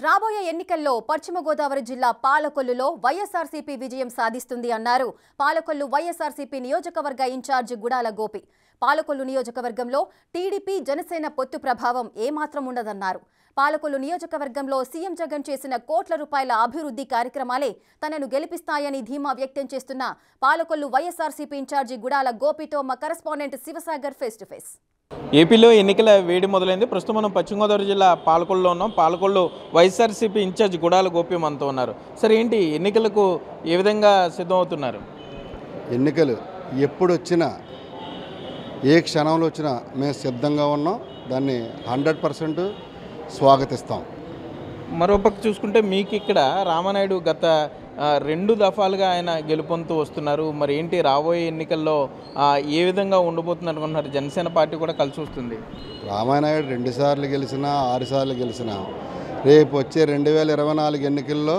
రాబోయే ఎన్నికల్లో పశ్చిమ గోదావరి జిల్లా పాలకొల్లులో వైఎస్ఆర్సీపీ విజయం సాధిస్తుంది అన్నారు పాలకొల్లు వైఎస్ఆర్సీపీ నియోజకవర్గ ఇన్ఛార్జ్ గుడాల గోపి పాలకొల్లు నియోజకవర్గంలో టీడీపీ జనసేన పొత్తు ప్రభావం ఏమాత్రం ఉండదన్నారు పాలకొల్లు నియోజకవర్గంలో సీఎం జగన్ చేసిన కోట్ల రూపాయల అభివృద్ధి కార్యక్రమాలే తనను గెలిపిస్తాయని ధీమా వ్యక్తం చేస్తున్న పాలకొల్లు వైఎస్ఆర్సీపీ ఇన్ఛార్జి గుడాల గోపితో మా correspondent Shivasagar face to face ఏపీలో ఎన్నికల వేడి మొదలైంది ప్రస్తుతం మనం పశ్చిమ గోదావరి జిల్లా పాలకొల్లులో ఉన్నాం పాలకొల్లు వైఎస్ఆర్సీపీ ఇన్ఛార్జ్ గుడాల గోపి మనతో ఉన్నారు సరే ఏంటి ఎన్నికలకు ఏ విధంగా సిద్ధమవుతున్నారు ఎన్నికలు ఎప్పుడు వచ్చినా ఏ క్షణంలో వచ్చినా మేము సిద్ధంగా ఉన్నాం దాన్ని హండ్రెడ్ పర్సెంట్ స్వాగతిస్తాం మరోపక్క చూసుకుంటే మీకు ఇక్కడ రామానాయుడు గత ఆ, రెండు దఫాలుగా ఆయన గెలుపొందుతూ వస్తున్నారు మరి ఏంటి రాబోయే ఎన్నికల్లో ఆ, ఏ విధంగా ఉండబోతుంది అనుకుంటున్నారు జనసేన పార్టీ కూడా కలిసి వస్తుంది రామానాయుడు రెండుసార్లు గెలిచినా ఆరుసార్లు గెలిచినా రేపు వచ్చే రెండు వేల ఇరవై నాలుగు ఎన్నికల్లో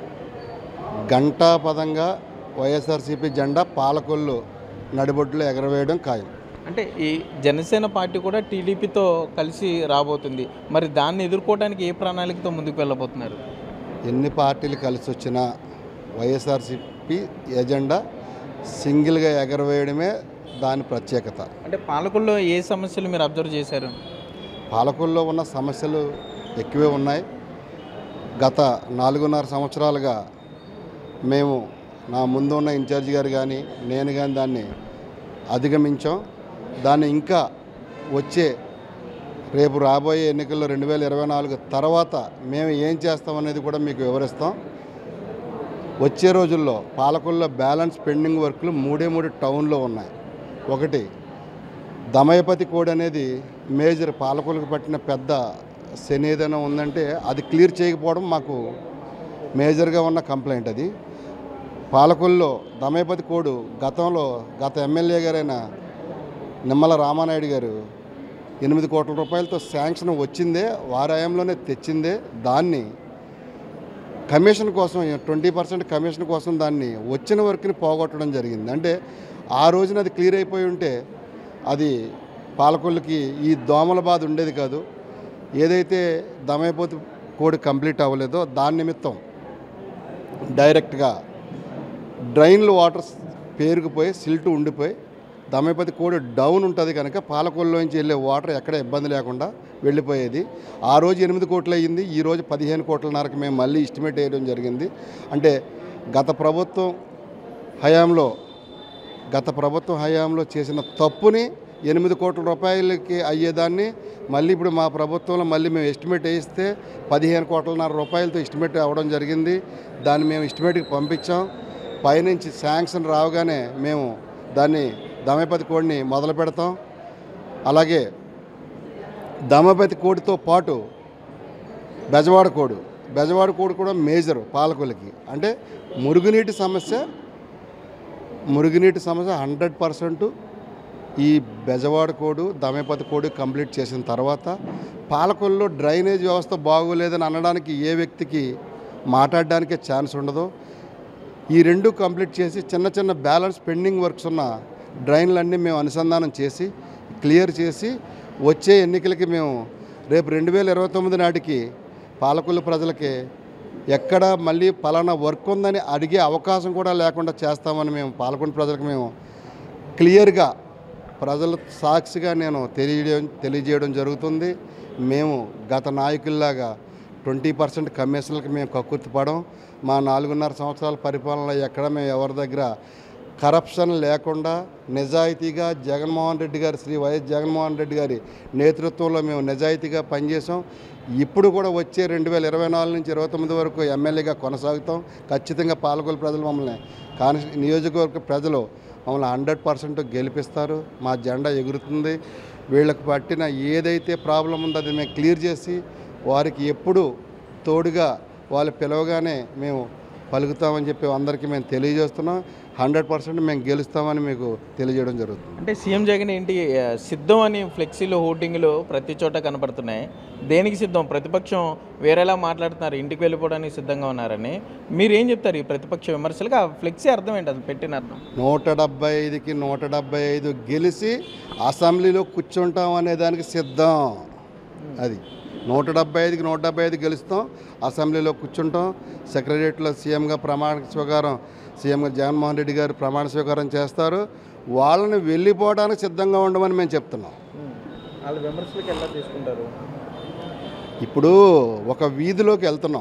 గంటాపదంగా వైఎస్ఆర్సీపీ జెండా పాలకొల్లు నడిబొడ్డులో ఎగరవేయడం ఖాయం అంటే ఈ జనసేన పార్టీ కూడా టీడీపీతో కలిసి రాబోతుంది మరి దాన్ని ఎదుర్కోవడానికి ఏ ప్రణాళికతో ముందుకు వెళ్ళబోతున్నారు ఎన్ని పార్టీలు కలిసి వచ్చినా వైఎస్ఆర్సీపీ ఎజెండా సింగిల్గా ఎగరవేయడమే దాని ప్రత్యేకత అంటే పాలకుల్లో ఏ సమస్యలు మీరు అబ్జర్వ్ చేశారు పాలకుల్లో ఉన్న సమస్యలు ఎక్కువే ఉన్నాయి గత నాలుగున్నర సంవత్సరాలుగా మేము నా ముందు ఉన్న ఇన్ఛార్జి గారు కానీ నేను కానీ దాన్ని అధిగమించాం దాన్ని ఇంకా వచ్చే రేపు రాబోయే ఎన్నికల్లో రెండు వేల ఇరవై నాలుగు తర్వాత మేము ఏం చేస్తామనేది కూడా మీకు వివరిస్తాం వచ్చే రోజుల్లో పాలకుల్లో బ్యాలెన్స్ పెండింగ్ వర్క్లు మూడే మూడు టౌన్లో ఉన్నాయి ఒకటి దమయపతి కోడ్ అనేది మేజర్ పాలకులకు పట్టిన పెద్ద శని ఏదైనా ఉందంటే అది క్లియర్ చేయకపోవడం మాకు మేజర్గా ఉన్న కంప్లైంట్ అది పాలకుల్లో దమయపతి కోడు గతంలో గత ఎమ్మెల్యే గారైన నిమ్మల రామానాయుడు గారు ఎనిమిది కోట్ల రూపాయలతో శాంక్షన్ వచ్చిందే వారి హయాంలోనే తెచ్చిందే దాన్ని కమిషన్ కోసం ట్వంటీ పర్సెంట్ కమిషన్ కోసం దాన్ని వచ్చిన వర్క్ని పోగొట్టడం జరిగింది అంటే ఆ రోజున అది క్లియర్ అయిపోయి ఉంటే అది పాలకొల్లుకి ఈ దోమల బాధ ఉండేది కాదు ఏదైతే దమైపోతే కోడ్ కంప్లీట్ అవ్వలేదో దాని నిమిత్తం డైరెక్ట్గా డ్రైన్లు వాటర్ పేరుకుపోయి సిల్ట్ ఉండిపోయి దమయపతి కోడి డౌన్ ఉంటుంది కనుక పాలకొల్లోంచి వెళ్ళే వాటర్ ఎక్కడ ఇబ్బంది లేకుండా వెళ్ళిపోయేది ఆ రోజు ఎనిమిది కోట్లు అయ్యింది ఈ రోజు పదిహేను కోట్లన్నరకు మేము మళ్ళీ ఎస్టిమేట్ వేయడం జరిగింది అంటే గత ప్రభుత్వం హయాంలో గత ప్రభుత్వం హయాంలో చేసిన తప్పుని ఎనిమిది కోట్ల రూపాయలకి అయ్యేదాన్ని మళ్ళీ ఇప్పుడు మా ప్రభుత్వంలో మళ్ళీ మేము ఎస్టిమేట్ వేయిస్తే పదిహేను కోట్లన్నర రూపాయలతో ఎస్టిమేట్ అవ్వడం జరిగింది దాన్ని మేము ఎస్టిమేట్కి పంపించాం పైనుంచి శాంక్షన్ రావగానే మేము దాన్ని దమయపతి కోడిని మొదలు పెడతాం అలాగే దమయపతి కోడితో పాటు బెజవాడ కోడు బెజవాడ కోడి కూడా మేజర్ పాలకులకి అంటే మురుగునీటి సమస్య మురుగునీటి సమస్య హండ్రెడ్ పర్సెంట్ ఈ బెజవాడ కోడు దమయపతి కోడు కంప్లీట్ చేసిన తర్వాత పాలకొల్లో డ్రైనేజ్ వ్యవస్థ బాగోలేదని అనడానికి ఏ వ్యక్తికి మాట్లాడడానికే ఛాన్స్ ఉండదు ఈ రెండు కంప్లీట్ చేసి చిన్న చిన్న బ్యాలెన్స్ పెండింగ్ వర్క్స్ ఉన్న డ్రైన్లన్నీ మేము అనుసంధానం చేసి క్లియర్ చేసి వచ్చే ఎన్నికలకి మేము రేపు రెండు వేల ఇరవై తొమ్మిది నాటికి పాలకొల్లు ప్రజలకి ఎక్కడ మళ్ళీ పలానా వర్క్ ఉందని అడిగే అవకాశం కూడా లేకుండా చేస్తామని మేము పాలకొండ ప్రజలకు మేము క్లియర్గా ప్రజల సాక్షిగా నేను తెలియజేయడం తెలియజేయడం జరుగుతుంది మేము గత నాయకుల్లాగా ట్వంటీ పర్సెంట్ కమిషన్లకు మేము కక్కుర్తిపడం మా నాలుగున్నర సంవత్సరాల పరిపాలనలో ఎక్కడ మేము ఎవరి దగ్గర కరప్షన్ లేకుండా నిజాయితీగా జగన్మోహన్ రెడ్డి గారి శ్రీ వైఎస్ జగన్మోహన్ రెడ్డి గారి నేతృత్వంలో మేము నిజాయితీగా పనిచేసాం ఇప్పుడు కూడా వచ్చే రెండు వేల ఇరవై నాలుగు నుంచి ఇరవై తొమ్మిది వరకు ఎమ్మెల్యేగా కొనసాగుతాం ఖచ్చితంగా పాలకొల్లు ప్రజలు మమ్మల్ని కాని నియోజకవర్గ ప్రజలు మమ్మల్ని హండ్రెడ్ పర్సెంట్ గెలిపిస్తారు మా జెండా ఎగురుతుంది వీళ్ళకి పట్టిన ఏదైతే ప్రాబ్లం ఉందో అది మేము క్లియర్ చేసి వారికి ఎప్పుడు తోడుగా వాళ్ళు పిలవగానే మేము పలుకుతామని చెప్పి అందరికీ మేము తెలియజేస్తున్నాం హండ్రెడ్ పర్సెంట్ మేము గెలుస్తామని మీకు తెలియజేయడం జరుగుతుంది అంటే సీఎం జగన్ ఏంటి ఆ, సిద్ధం అని ఫ్లెక్సీలు హోర్డింగ్లు ప్రతి చోట కనపడుతున్నాయి దేనికి సిద్ధం ప్రతిపక్షం వేరేలా మాట్లాడుతున్నారు ఇంటికి వెళ్ళిపోవడానికి సిద్ధంగా ఉన్నారని మీరు ఏం చెప్తారు ఈ ప్రతిపక్ష విమర్శలకు ఆ ఫ్లెక్సీ అర్థం ఏంటి అది పెట్టిన అర్థం నూట డెబ్బై ఐదుకి నూట డెబ్బై ఐదు గెలిచి అసెంబ్లీలో కూర్చుంటాం అనే దానికి సిద్ధం అది నూట డెబ్బై ఐదుకి నూట డెబ్బై ఐదు గెలుస్తాం అసెంబ్లీలో కూర్చుంటాం సెక్రటరియట్లో సీఎంగా ప్రమాణ స్వీకారం సీఎంగా జగన్మోహన్ రెడ్డి గారు ప్రమాణ స్వీకారం చేస్తారు వాళ్ళని వెళ్ళిపోవడానికి సిద్ధంగా ఉండమని మేము చెప్తున్నాం వాళ్ళ విమర్శలకు ఎలా తీసుకుంటారు ఇప్పుడు ఒక వీధిలోకి వెళ్తున్నాం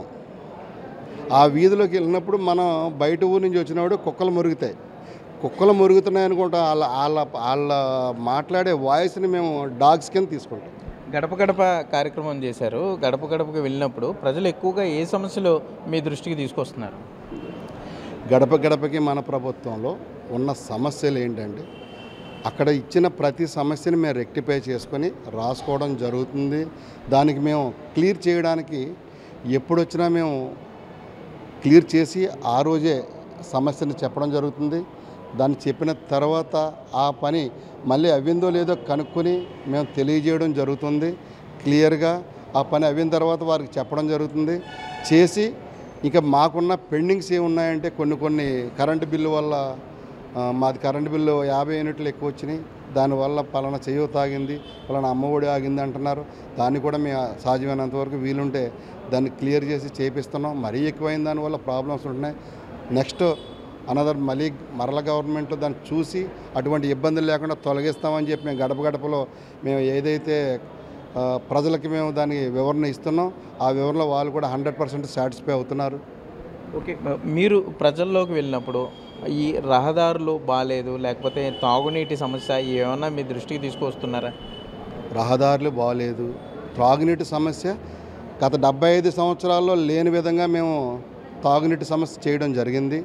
ఆ వీధిలోకి వెళ్ళినప్పుడు మనం బయట ఊరు నుంచి వచ్చినప్పుడు కుక్కలు మురుగుతాయి కుక్కలు మురుగుతున్నాయి అనుకుంటాం వాళ్ళ వాళ్ళ వాళ్ళ మాట్లాడే వాయిస్ని మేము డాగ్స్ కింద తీసుకుంటాం గడప గడప కార్యక్రమం చేశారు గడప గడపకి వెళ్ళినప్పుడు ప్రజలు ఎక్కువగా ఏ సమస్యలు మీ దృష్టికి తీసుకొస్తున్నారు గడప గడపకి మన ప్రభుత్వంలో ఉన్న సమస్యలు ఏంటంటే అక్కడ ఇచ్చిన ప్రతి సమస్యని మేము రెక్టిఫై చేసుకొని రాసుకోవడం జరుగుతుంది దానికి మేము క్లియర్ చేయడానికి ఎప్పుడొచ్చినా మేము క్లియర్ చేసి ఆ రోజే సమస్యని చెప్పడం జరుగుతుంది దాన్ని చెప్పిన తర్వాత ఆ పని మళ్ళీ అవ్విందో లేదో కనుక్కొని మేము తెలియజేయడం జరుగుతుంది క్లియర్గా ఆ పని అయిన తర్వాత వారికి చెప్పడం జరుగుతుంది చేసి ఇంకా మాకున్న పెండింగ్స్ ఏమి ఉన్నాయంటే కొన్ని కొన్ని కరెంటు బిల్లు వల్ల ఆ, మాది కరెంటు బిల్లు యాభై యూనిట్లు ఎక్కువ వచ్చినాయి దానివల్ల పలానా చెయ్యో తాగింది పలానా అమ్మఒడి ఆగింది అంటున్నారు దాన్ని కూడా మేము సాధ్యమైనంత వరకు వీలుంటే దాన్ని క్లియర్ చేసి చేపిస్తున్నాం మరీ ఎక్కువైన దానివల్ల ప్రాబ్లమ్స్ ఉంటున్నాయి నెక్స్ట్ అనదర్ మళ్ళీ మరల గవర్నమెంట్ దాన్ని చూసి అటువంటి ఇబ్బందులు లేకుండా తొలగిస్తామని చెప్పి మేము గడప గడపలో మేము ఏదైతే ఆ, ప్రజలకి మేము దానికి వివరణ ఇస్తున్నాం ఆ వివరణలో వాళ్ళు కూడా హండ్రెడ్ పర్సెంట్ సాటిస్ఫై అవుతున్నారు ఓకే మ- మీరు ప్రజల్లోకి వెళ్ళినప్పుడు ఈ రహదారులు బాగాలేదు లేకపోతే తాగునీటి సమస్య ఏమన్నా మీ దృష్టికి తీసుకొస్తున్నారా రహదారులు బాగలేదు త్రాగునీటి సమస్య గత డెబ్బై ఐదు సంవత్సరాల్లో లేని విధంగా మేము తాగునీటి సమస్య చేయడం జరిగింది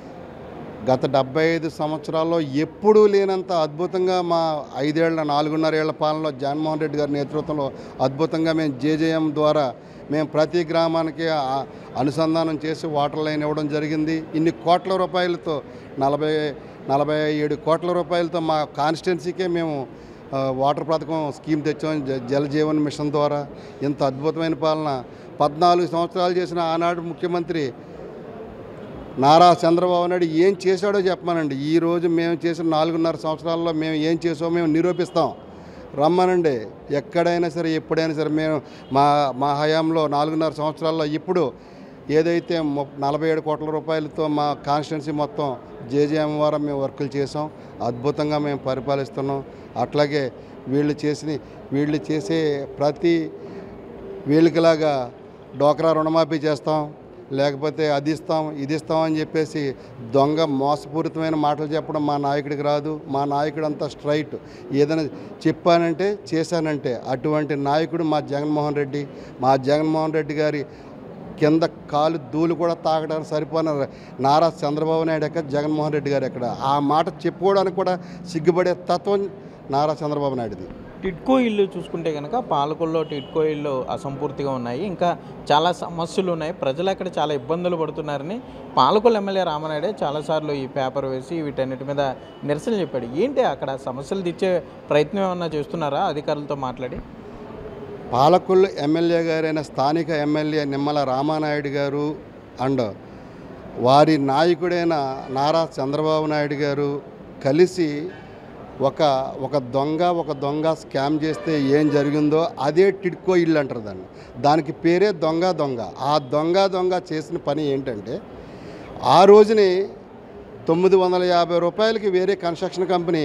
గత డెబ్బై ఐదు సంవత్సరాల్లో ఎప్పుడూ లేనంత అద్భుతంగా మా ఐదేళ్ల నాలుగున్నర ఏళ్ల పాలనలో జగన్మోహన్ రెడ్డి గారి నేతృత్వంలో అద్భుతంగా మేము జేజేఎం ద్వారా మేము ప్రతి గ్రామానికి ఆ- అనుసంధానం చేసి వాటర్ లైన్ ఇవ్వడం జరిగింది ఇన్ని కోట్ల రూపాయలతో నలభై నలభై ఏడు కోట్ల రూపాయలతో మా కాన్స్టిట్యున్సీకే మేము ఆ, వాటర్ పథకం స్కీమ్ తెచ్చాం జ జల జీవన్ మిషన్ ద్వారా ఇంత అద్భుతమైన పాలన పద్నాలుగు సంవత్సరాలు చేసిన ఆనాడు ముఖ్యమంత్రి నారా చంద్రబాబు నాయుడు ఏం చేశాడో చెప్పమనండి ఈరోజు మేము చేసిన నాలుగున్నర సంవత్సరాల్లో మేము ఏం చేసామో మేము నిరూపిస్తాం రమ్మనండి ఎక్కడైనా సరే ఎప్పుడైనా సరే మేము మా మా హయాంలో నాలుగున్నర సంవత్సరాల్లో ఇప్పుడు ఏదైతే ము- నలభై ఏడు కోట్ల రూపాయలతో మా కాన్స్టిట్యున్సీ మొత్తం జేజేఎం ద్వారా మేము వర్కులు చేసాం అద్భుతంగా మేము పరిపాలిస్తున్నాం అట్లాగే వీళ్ళు చేసిన వీళ్ళు చేసే ప్రతి వీళ్ళకిలాగా డోక్రా రుణమాఫీ చేస్తాం లేకపోతే అది ఇస్తాం ఇది ఇస్తాం అని చెప్పేసి దొంగ మోసపూరితమైన మాటలు చెప్పడం మా నాయకుడికి రాదు మా నాయకుడు అంతా స్ట్రైట్ ఏదైనా చెప్పానంటే చేశానంటే అటువంటి నాయకుడు మా జగన్మోహన్ రెడ్డి మా జగన్మోహన్ రెడ్డి గారి కింద కాలు ధూళి కూడా తాగడానికి సరిపోయిన నారా చంద్రబాబు నాయుడు ఎక్కడ జగన్మోహన్ రెడ్డి గారు ఎక్కడ ఆ మాట చెప్పుకోవడానికి కూడా సిగ్గుపడే తత్వం నారా చంద్రబాబు నాయుడుది టిట్కో ఇల్లు చూసుకుంటే కనుక పాలకొల్లో టిట్కో ఇల్లు అసంపూర్తిగా ఉన్నాయి ఇంకా చాలా సమస్యలు ఉన్నాయి ప్రజలు అక్కడ చాలా ఇబ్బందులు పడుతున్నారని పాలకొల్లు ఎమ్మెల్యే రామనాయుడే చాలాసార్లు ఈ పేపర్ వేసి వీటన్నిటి మీద నిరసన చెప్పాడు ఏంటి అక్కడ సమస్యలు తెచ్చే ప్రయత్నం ఏమన్నా చేస్తున్నారా అధికారులతో మాట్లాడి పాలకొల్లు ఎమ్మెల్యే గారైన స్థానిక ఎమ్మెల్యే నిమ్మల రామానాయుడు గారు అండ్ వారి నాయకుడైన నారా చంద్రబాబు నాయుడు గారు కలిసి ఒక ఒక దొంగ ఒక దొంగ స్కామ్ చేస్తే ఏం జరిగిందో అదే టిడ్కో ఇల్లు అంటారు దాన్ని దానికి పేరే దొంగ దొంగ ఆ దొంగ దొంగ చేసిన పని ఏంటంటే ఆ రోజుని తొమ్మిది వందల యాభై రూపాయలకి వేరే కన్స్ట్రక్షన్ కంపెనీ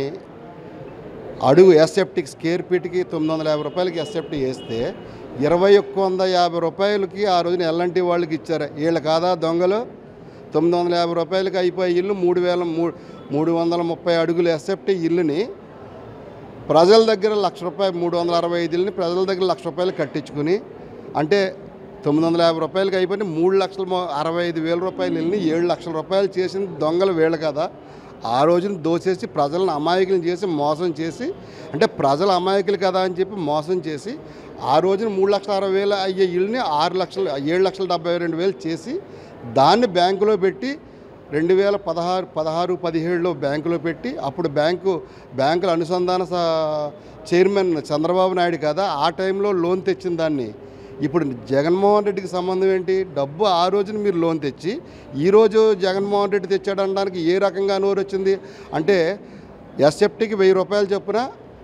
అడుగు ఎస్ఎఫ్టీకి స్కేర్ ఫీట్కి తొమ్మిది వందల యాభై రూపాయలకి ఎస్ఎఫ్టీ వేస్తే ఇరవై ఒక్క వంద యాభై రూపాయలకి ఆ రోజున ఎల్ఎన్టీ వాళ్ళకి ఇచ్చారు వీళ్ళు కాదా దొంగలు తొమ్మిది వందల యాభై రూపాయలకి అయిపోయే ఇల్లు మూడు వేల మూడు మూడు వందల ముప్పై అడుగులు ఎస్ఎఫ్టీ ఇల్లుని ప్రజల దగ్గర లక్ష రూపాయలు మూడు వందల అరవై ఐదు ఇల్లుని ప్రజల దగ్గర లక్ష రూపాయలు కట్టించుకుని అంటే తొమ్మిది వందల యాభై రూపాయలకి అయిపోయి మూడు లక్షల మొ- అరవై ఐదు వేల రూపాయలు ఇల్లుని ఏడు లక్షల రూపాయలు చేసిన దొంగలు వీళ్ళు కదా ఆ రోజున దోచేసి ప్రజలను అమాయకులు చేసి మోసం చేసి అంటే ప్రజలు అమాయకులు కదా అని చెప్పి మోసం చేసి ఆ రోజున మూడు లక్షల అరవై వేలు అయ్యే ఇల్లుని ఆరు లక్షలు ఏడు లక్షల డెబ్బై రెండు వేలు చేసి దాన్ని బ్యాంకులో పెట్టి రెండు వేల పదహారు పదహారు పదిహేడులో బ్యాంకులో పెట్టి అప్పుడు బ్యాంకు బ్యాంకుల అనుసంధాన స- చైర్మన్ చంద్రబాబు నాయుడు కదా ఆ టైంలో లోన్ తెచ్చిన దాన్ని ఇప్పుడు జగన్మోహన్ రెడ్డికి సంబంధం ఏంటి డబ్బు ఆ రోజున మీరు లోన్ తెచ్చి ఈరోజు జగన్మోహన్ రెడ్డి తెచ్చాడు అనడానికి ఏ రకంగా నోరు వచ్చింది అంటే ఎస్ఎఫ్టీకి వెయ్యి రూపాయలు చొప్పున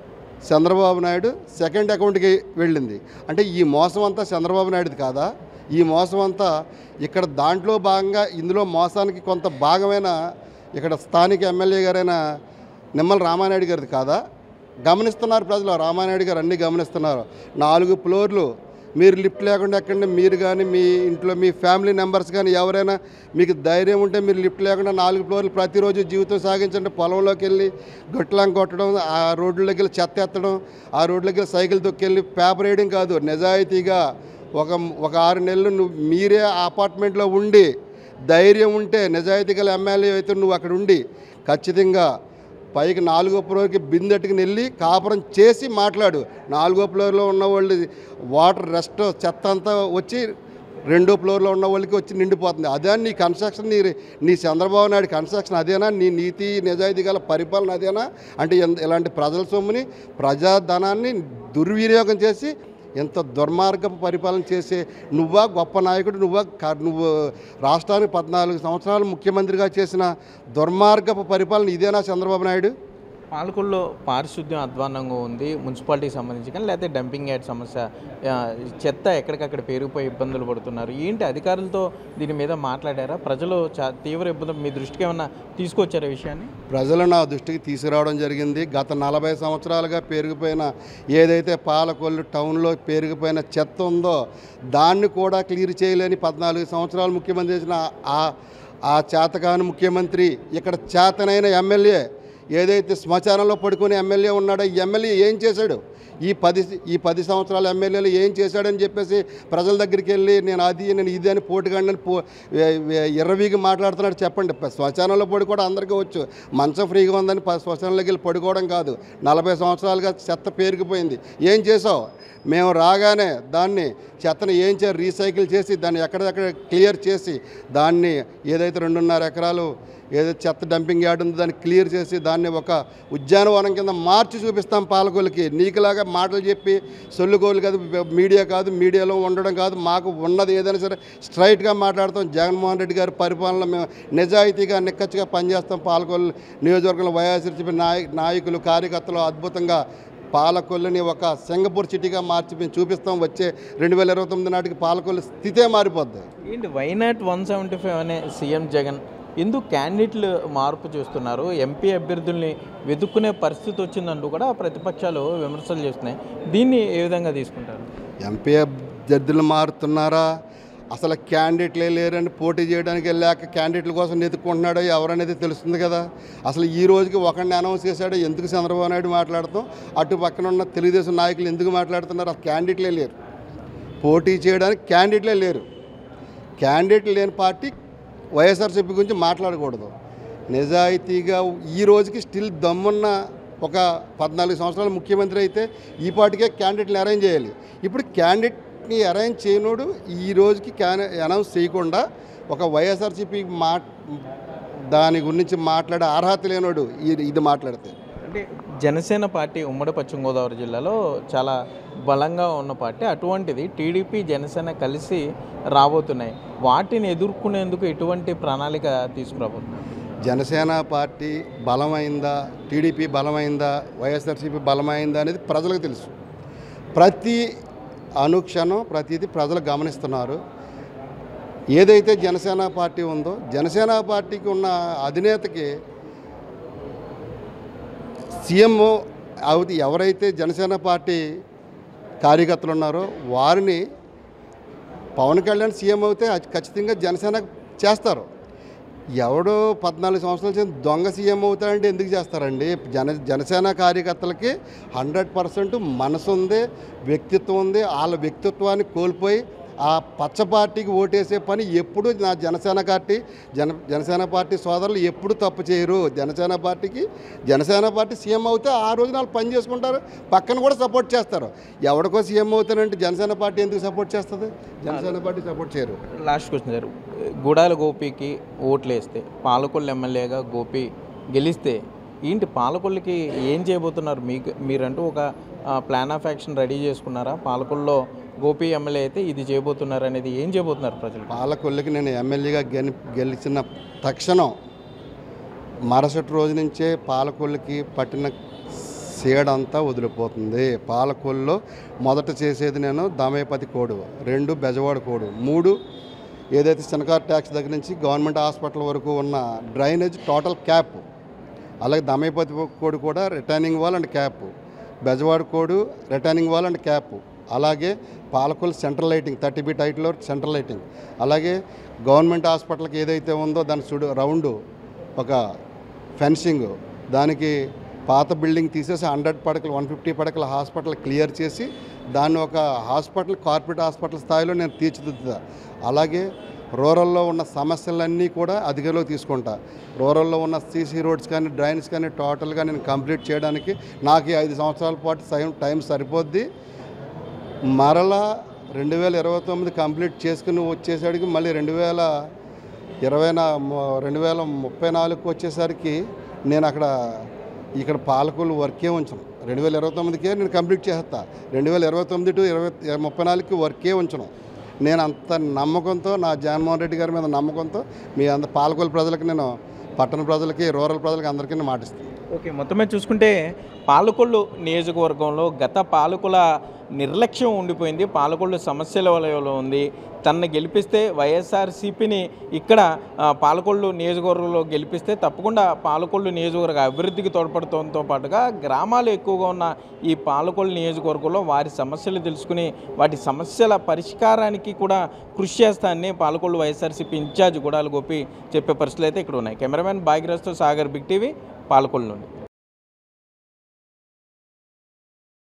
చంద్రబాబు నాయుడు సెకండ్ అకౌంట్కి వెళ్ళింది అంటే ఈ మోసం అంతా చంద్రబాబు నాయుడుది కాదా ఈ మోసం అంతా ఇక్కడ దాంట్లో భాగంగా ఇందులో మోసానికి కొంత భాగమైన ఇక్కడ స్థానిక ఎమ్మెల్యే గారైన నిమ్మల రామానాయుడు గారిది కాదా గమనిస్తున్నారు ప్రజలు రామానాయుడు గారు అన్నీ గమనిస్తున్నారు నాలుగు ఫ్లోర్లు మీరు లిఫ్ట్ లేకుండా ఎక్కడండి మీరు కానీ మీ ఇంట్లో మీ ఫ్యామిలీ మెంబర్స్ కానీ ఎవరైనా మీకు ధైర్యం ఉంటే మీరు లిఫ్ట్ లేకుండా నాలుగు ఫ్లోర్లు ప్రతిరోజు జీవితం సాగించండి పొలంలోకి వెళ్ళి గొట్టలం కొట్టడం ఆ రోడ్లకి వెళ్ళి చెత్త ఎత్తడం ఆ రోడ్లకి వెళ్ళి సైకిల్ తొక్కెళ్ళి పేపర్ వేయడం కాదు నిజాయితీగా ఒక ఒక ఆరు నెలలు నువ్వు మీరే ఆ అపార్ట్మెంట్లో ఉండి ధైర్యం ఉంటే నిజాయితీ గల ఎమ్మెల్యే అయితే నువ్వు అక్కడ ఉండి ఖచ్చితంగా పైకి నాలుగో ఫ్లోర్కి బిందెట్టుకుని వెళ్ళి కాపురం చేసి మాట్లాడు నాలుగో ఫ్లోర్లో ఉన్న వాళ్ళు వాటర్ రెస్ట్ చెత్త అంతా వచ్చి రెండో ఫ్లోర్లో ఉన్న వాళ్ళకి వచ్చి నిండిపోతుంది అదే నీ కన్స్ట్రక్షన్ నీ నీ చంద్రబాబు నాయుడు కన్స్ట్రక్షన్ అదేనా నీ నీతి నిజాయితీ గల పరిపాలన అదేనా అంటే ఇన్- ఇలాంటి ప్రజల సొమ్ముని ప్రజాధనాన్ని దుర్వినియోగం చేసి ఎంత దుర్మార్గపు పరిపాలన చేసే నువ్వా గొప్ప నాయకుడు నువ్వా క- నువ్వు రాష్ట్రానికి పద్నాలుగు సంవత్సరాలు ముఖ్యమంత్రిగా చేసిన దుర్మార్గపు పరిపాలన ఇదేనా చంద్రబాబు నాయుడు పాలకుల్లో పారిశుద్ధ్యం అధ్వానంగా ఉంది మున్సిపాలిటీకి సంబంధించి కానీ లేకపోతే డంపింగ్ యార్డ్ సమస్య ఆ, చెత్త ఎక్కడికక్కడ పేరుకుపోయి ఇబ్బందులు పడుతున్నారు ఏంటి అధికారులతో దీని మీద మాట్లాడారా ప్రజలు చా తీవ్ర ఇబ్బంది మీ దృష్టికి ఏమన్నా తీసుకొచ్చారా ఈ విషయాన్ని ప్రజలు నా దృష్టికి తీసుకురావడం జరిగింది గత నలభై సంవత్సరాలుగా పెరిగిపోయిన ఏదైతే పాలకొల్లు టౌన్లో పెరిగిపోయిన చెత్త ఉందో దాన్ని కూడా క్లియర్ చేయలేని పద్నాలుగు సంవత్సరాలు ముఖ్యమంత్రి చేసిన ఆ ఆ చేతకాని ముఖ్యమంత్రి ఇక్కడ చేతనైన ఎమ్మెల్యే ఏదైతే శ్మశానంలో పడుకునే ఎమ్మెల్యే ఉన్నాడో ఈ ఎమ్మెల్యే ఏం చేశాడు ఈ పది ఈ పది సంవత్సరాల ఎమ్మెల్యేలు ఏం చేశాడని చెప్పేసి ప్రజల దగ్గరికి వెళ్ళి నేను అది నేను ఇది అని పోటుగాడిని పో ఎర్రవీగి మాట్లాడుతున్నాడు చెప్పండి ప- శ్మశానంలో పడుకోవడం అందరికీ వచ్చు మంచం ఫ్రీగా ఉందని ప- శ్మశానంలోకి వెళ్ళి పడుకోవడం కాదు నలభై సంవత్సరాలుగా చెత్త పేరుకుపోయింది ఏం చేసావు మేము రాగానే దాన్ని చెత్తను ఏం చేయాలి రీసైకిల్ చేసి దాన్ని ఎక్కడెక్కడ క్లియర్ చేసి దాన్ని ఏదైతే రెండున్నర ఎకరాలు ఏదైతే చెత్త డంపింగ్ యార్డ్ ఉందో దాన్ని క్లియర్ చేసి దాన్ని ఒక ఉద్యానవనం కింద మార్చి చూపిస్తాం పాలకులకి నీకులాగా మాటలు చెప్పి సొల్లుకోలు కాదు మీడియా కాదు మీడియాలో ఉండడం కాదు మాకు ఉన్నది ఏదైనా సరే స్ట్రైట్గా మాట్లాడతాం జగన్మోహన్ రెడ్డి గారి పరిపాలన మేము నిజాయితీగా నిక్కచ్చిగా పనిచేస్తాం పాలకొల్లు నియోజకవర్గంలో వైఎస్ఆర్సీపీ నాయ నాయకులు కార్యకర్తలు అద్భుతంగా పాలకొల్లుని ఒక సింగపూర్ సిటీగా మార్చి మేము చూపిస్తాం వచ్చే రెండు వేల ఇరవై తొమ్మిది నాటికి పాలకొల్లు స్థితే మారిపోద్ది ఏంటి వైనాట్ వన్ సెవెంటీ ఫైవ్ అనే సీఎం జగన్ ఎందుకు క్యాండిడేట్లు మార్పు చేస్తున్నారు ఎంపీ అభ్యర్థుల్ని వెతుక్కునే పరిస్థితి వచ్చిందంటూ కూడా ప్రతిపక్షాలు విమర్శలు చేస్తున్నాయి దీన్ని ఏ విధంగా తీసుకుంటారు ఎంపీ అభ్యర్థులు మారుతున్నారా అసలు క్యాండిడేట్లే లేరని పోటీ చేయడానికి వెళ్ళాక క్యాండిడేట్ల కోసం వెతుక్కుంటున్నాడో ఎవరనేది తెలుస్తుంది కదా అసలు ఈ రోజుకి ఒకరిని అనౌన్స్ చేశాడో ఎందుకు చంద్రబాబు నాయుడు మాట్లాడతాం అటు పక్కన ఉన్న తెలుగుదేశం నాయకులు ఎందుకు మాట్లాడుతున్నారు అసలు క్యాండిడేట్లే లేరు పోటీ చేయడానికి క్యాండిడేట్లే లేరు క్యాండిడేట్లు లేని పార్టీ వైఎస్ఆర్సీపీ గురించి మాట్లాడకూడదు నిజాయితీగా ఈ రోజుకి స్టిల్ దమ్మున్న ఒక పద్నాలుగు సంవత్సరాల ముఖ్యమంత్రి అయితే ఈ పార్టీకే క్యాండిడేట్ని అరేంజ్ చేయాలి ఇప్పుడు క్యాండిడేట్ని అరేంజ్ చేయనోడు ఈ రోజుకి క్యాన్ అనౌన్స్ చేయకుండా ఒక వైఎస్ఆర్సీపీ మా దాని గురించి మాట్లాడే అర్హత లేనోడు ఇది ఇది మాట్లాడితే అంటే జనసేన పార్టీ ఉమ్మడి పశ్చిమ గోదావరి జిల్లాలో చాలా బలంగా ఉన్న పార్టీ అటువంటిది టీడీపీ జనసేన కలిసి రాబోతున్నాయి వాటిని ఎదుర్కొనేందుకు ఎటువంటి ప్రణాళిక తీసుకురాబోతున్నారు జనసేన పార్టీ బలమైందా టీడీపీ బలమైందా వైఎస్ఆర్సీపీ బలమైందా అనేది ప్రజలకు తెలుసు ప్రతి అనుక్షణం ప్రతిదీ ప్రజలు గమనిస్తున్నారు ఏదైతే జనసేన పార్టీ ఉందో జనసేన పార్టీకి ఉన్న అధినేతకి సీఎం అవుతి ఎవరైతే జనసేన పార్టీ కార్యకర్తలు ఉన్నారో వారిని పవన్ కళ్యాణ్ సీఎం అవుతే అది ఖచ్చితంగా జనసేన చేస్తారు ఎవడో పద్నాలుగు సంవత్సరాల నుంచి దొంగ సీఎం అవుతాడంటే ఎందుకు చేస్తారండి జన జనసేన కార్యకర్తలకి హండ్రెడ్ పర్సెంట్ మనసు ఉంది వ్యక్తిత్వం ఉంది వాళ్ళ వ్యక్తిత్వాన్ని కోల్పోయి ఆ పచ్చ పార్టీకి ఓటేసే పని ఎప్పుడు నా జనసేన పార్టీ జన జనసేన పార్టీ సోదరులు ఎప్పుడు తప్పు చేయరు జనసేన పార్టీకి జనసేన పార్టీ సీఎం అవుతే ఆ రోజున వాళ్ళు పని చేసుకుంటారు పక్కన కూడా సపోర్ట్ చేస్తారు ఎవడికో సీఎం అవుతానంటే జనసేన పార్టీ ఎందుకు సపోర్ట్ చేస్తుంది జనసేన పార్టీ సపోర్ట్ చేయరు లాస్ట్ క్వశ్చన్ సార్ గుడాల గోపికి ఓట్లు వేస్తే పాలకొల్లు ఎమ్మెల్యేగా గోపి గెలిస్తే ఏంటి పాలకొల్లుకి ఏం చేయబోతున్నారు మీకు మీరంటూ ఒక ప్లాన్ ఆఫ్ యాక్షన్ రెడీ చేసుకున్నారా పాలకొల్లో గోపి ఎమ్మెల్యే అయితే ఇది చేయబోతున్నారు అనేది ఏం చేయబోతున్నారు ప్రజలు పాలకొల్లుకి నేను ఎమ్మెల్యేగా గెలి గెలిచిన తక్షణం మరుసటి రోజు నుంచే పాలకొల్లుకి పట్టిన సీడంతా వదిలిపోతుంది పాలకొల్లో మొదట చేసేది నేను దామేపతి కోడు రెండు బెజవాడ కోడు మూడు ఏదైతే శనకార్ ట్యాక్స్ దగ్గర నుంచి గవర్నమెంట్ హాస్పిటల్ వరకు ఉన్న డ్రైనేజ్ టోటల్ క్యాప్ అలాగే దమయపతి కోడ్ కూడా retaining wall and cap Bezawada కోడ్ రిటర్నింగ్ వాల్ అండ్ క్యాప్ అలాగే Palakol central lighting thirty feet హైట్లో సెంట్రల్ లైటింగ్ అలాగే గవర్నమెంట్ హాస్పిటల్కి ఏదైతే ఉందో దాని చుడు రౌండ్ ఒక ఫెన్సింగ్ దానికి పాత బిల్డింగ్ తీసేసి హండ్రెడ్ పడకలు వన్ ఫిఫ్టీ పడకల హాస్పిటల్ క్లియర్ చేసి దాన్ని ఒక హాస్పిటల్ కార్పొరేట్ హాస్పిటల్ స్థాయిలో నేను తీర్చిదిద్దుతా అలాగే రూరల్లో ఉన్న సమస్యలన్నీ కూడా అధికంలో తీసుకుంటా రూరల్లో ఉన్న సీసీ రోడ్స్ కానీ డ్రైన్స్ కానీ టోటల్గా నేను కంప్లీట్ చేయడానికి నాకు ఈ ఐదు సంవత్సరాల పాటు టైం టైం సరిపోద్ది మరలా రెండు వేల ఇరవై తొమ్మిది కంప్లీట్ చేసుకుని వచ్చేసరికి మళ్ళీ రెండు వేల ఇరవై నా రెండు వేల ముప్పై నాలుగుకి వచ్చేసరికి నేను అక్కడ ఇక్కడ పాలకులు వర్కే ఉంచను రెండు వేల ఇరవై తొమ్మిదికే నేను కంప్లీట్ చేస్తా రెండు వేల ఇరవై తొమ్మిది టు ఇరవై ముప్పై నాలుగుకి వర్కే ఉంచను నేను అంత నమ్మకంతో నా జగన్మోహన్ రెడ్డి గారి మీద నమ్మకంతో మీ అంత పాలకొల్లు ప్రజలకు నేను పట్టణ ప్రజలకి రూరల్ ప్రజలకి అందరికీ నేను మాటిస్తాను ఓకే మొత్తం మీద చూసుకుంటే పాలకొల్లు నియోజకవర్గంలో గత పాలకుల నిర్లక్ష్యం ఉండిపోయింది పాలకొల్లు సమస్యల వలయంలో ఉంది తనని గెలిపిస్తే వైఎస్ఆర్సీపీని ఇక్కడ ఆ, పాలకొల్లు నియోజకవర్గంలో గెలిపిస్తే తప్పకుండా పాలకొల్లు నియోజకవర్గ అభివృద్ధికి తోడ్పడుతుంతో పాటుగా గ్రామాలు ఎక్కువగా ఉన్న ఈ పాలకొల్లు నియోజకవర్గంలో వారి సమస్యలు తెలుసుకుని వాటి సమస్యల పరిష్కారానికి కూడా కృషి చేస్తానని పాలకొల్లు వైఎస్ఆర్సీపీ ఇన్ఛార్జ్ గుడాల గోపి చెప్పే పరిస్థితులు అయితే ఇక్కడ ఉన్నాయి కెమెరామెన్ భాగ్యరాజ్తో సాగర్ బిగ్ టీవీ పాలకొల్లు నుండి